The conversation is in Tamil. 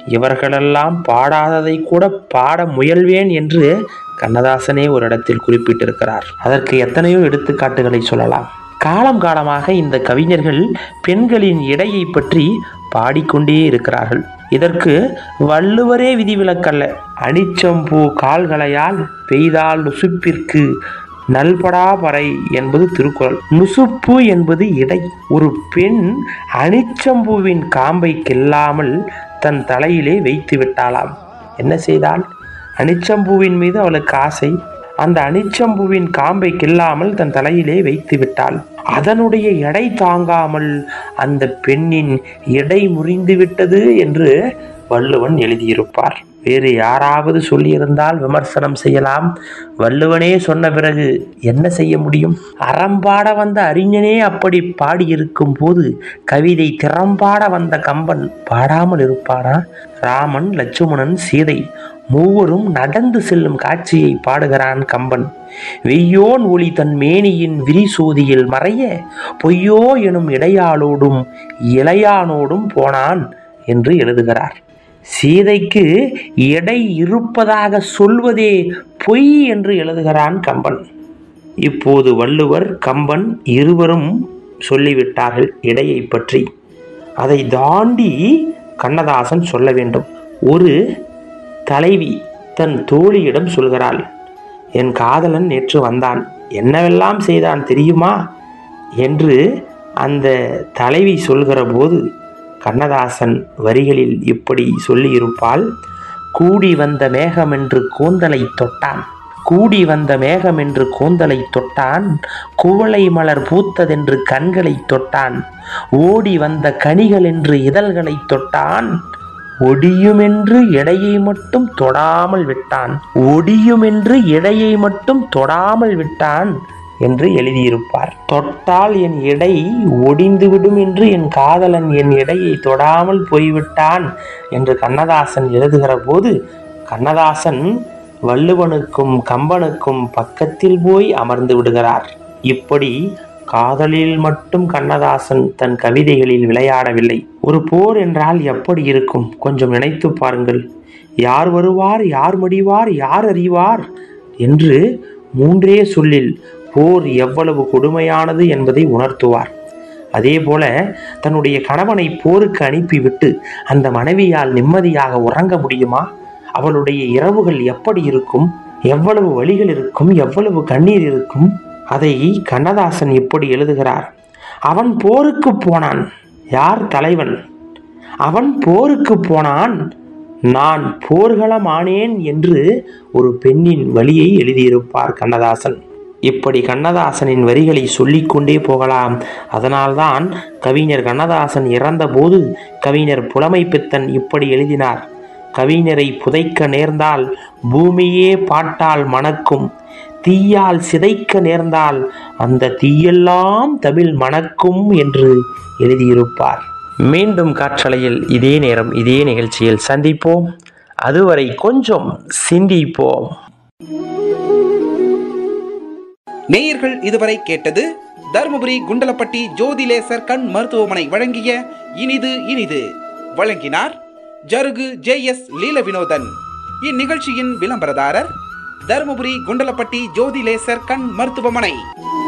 இவர்களெல்லாம் பாடாததை கூட பாட முயல்வேன் என்று கண்ணதாசனே ஒரு இடத்தில் குறிப்பிட்டிருக்கிறார் அதற்கு எத்தனையோ எடுத்துக்காட்டுகளை சொல்லலாம் காலம் காலமாக இந்த கவிஞர்கள் பெண்களின் எடையை பற்றி பாடிக்கொண்டே இருக்கிறார்கள் இதற்கு வள்ளுவரே விதிவிலக்கல்ல அனிச்சம்பூ கால்களையால் பெய்தால் நுசுப்பிற்கு நல்படா பறை என்பது திருக்குறள் நுசுப்பு என்பது இடை ஒரு பெண் அனிச்சம்பூவின் காம்பை கில்லாமல் தன் தலையிலே வைத்து விட்டாளாம் என்ன செய்தால் அனிச்சம்பூவின் மீது அவளுக்கு ஆசை அந்த அனிச்சம்பூவின் காம்பை கில்லாமல் தன் தலையிலே வைத்து விட்டாள் அதனுடைய எடை தாங்காமல் அந்த பெண்ணின் எடை முறிந்து விட்டது என்று வள்ளுவன் எழுதியிருப்பார் வேறு யாராவது சொல்லியிருந்தால் விமர்சனம் செய்யலாம் வள்ளுவனே சொன்ன பிறகு என்ன செய்ய முடியும் அறம்பாட வந்த அறிஞனே அப்படி பாடியிருக்கும் போது கவிதை திறம்பாட வந்த கம்பன் பாடாமல் இருப்பானா ராமன் லட்சுமணன் சீதை மூவரும் நடந்து செல்லும் காட்சியை பாடுகிறான் கம்பன் வெய்யோன் ஒளி தன் மேனியின் விரிசோதியில் மறைய பொய்யோ எனும் இடையாளோடும் இளையானோடும் போனான் என்று எழுதுகிறார் சீதைக்கு எடை இருப்பதாக சொல்வதே பொய் என்று எழுதுகிறான் கம்பன் இப்போது வள்ளுவர் கம்பன் இருவரும் சொல்லிவிட்டார்கள் எடையை பற்றி அதை தாண்டி கண்ணதாசன் சொல்ல வேண்டும் ஒரு தலைவி தன் தோழியிடம் சொல்கிறாள் என் காதலன் நேற்று வந்தான் என்னவெல்லாம் செய்தான் தெரியுமா என்று அந்த தலைவி சொல்கிற போது கண்ணதாசன் வரிகளில் இப்படி சொல்லியிருப்பால் கூடி வந்த மேகம் என்று கூந்தலை தொட்டான் கூடி வந்த மேகம் என்று கூந்தலை தொட்டான் குவளை மலர் பூத்ததென்று கண்களை தொட்டான் ஓடி வந்த கனிகள் என்று இதழ்களை தொட்டான் ஒடியுமென்று எடையை மட்டும் தொடாமல் விட்டான் ஒடியுமென்று எடையை மட்டும் தொடாமல் விட்டான் என்று எழுதியிருப்பார் தொட்டால் என் எடை ஒடிந்துவிடும் என்று என் காதலன் என் எடையை தொடாமல் போய்விட்டான் என்று கண்ணதாசன் எழுதுகிற போது கண்ணதாசன் வள்ளுவனுக்கும் கம்பனுக்கும் பக்கத்தில் போய் அமர்ந்து விடுகிறார் இப்படி காதலில் மட்டும் கண்ணதாசன் தன் கவிதைகளில் விளையாடவில்லை ஒரு போர் என்றால் எப்படி இருக்கும் கொஞ்சம் நினைத்து பாருங்கள் யார் வருவார் யார் முடிவார் யார் அறிவார் என்று மூன்றே சொல்லில் போர் எவ்வளவு கொடுமையானது என்பதை உணர்த்துவார் அதேபோல தன்னுடைய கணவனை போருக்கு அனுப்பிவிட்டு அந்த மனைவியால் நிம்மதியாக உறங்க முடியுமா அவளுடைய இரவுகள் எப்படி இருக்கும் எவ்வளவு வழிகள் இருக்கும் எவ்வளவு கண்ணீர் இருக்கும் அதை கண்ணதாசன் இப்படி எழுதுகிறார் அவன் போருக்கு போனான் யார் தலைவன் அவன் போருக்கு போனான் நான் போர்களமானேன் என்று ஒரு பெண்ணின் வழியை எழுதியிருப்பார் கண்ணதாசன் இப்படி கண்ணதாசனின் வரிகளை சொல்லிக்கொண்டே போகலாம் அதனால்தான் கவிஞர் கண்ணதாசன் இறந்தபோது கவிஞர் புலமை பித்தன் இப்படி எழுதினார் கவிஞரை புதைக்க நேர்ந்தால் பூமியே பாட்டால் மணக்கும் தீயால் சிதைக்க நேர்ந்தால் அந்த தீயெல்லாம் தமிழ் மணக்கும் என்று எழுதியிருப்பார் மீண்டும் காற்றலையில் இதே நேரம் இதே நிகழ்ச்சியில் சந்திப்போம் அதுவரை கொஞ்சம் சிந்திப்போம் நேயர்கள் இதுவரை கேட்டது தருமபுரி குண்டலப்பட்டி ஜோதிலேசர் கண் மருத்துவமனை வழங்கிய இனிது இனிது வழங்கினார் ஜருகு ஜே எஸ் லீல வினோதன் இந்நிகழ்ச்சியின் விளம்பரதாரர் தருமபுரி குண்டலப்பட்டி ஜோதிலேசர் கண் மருத்துவமனை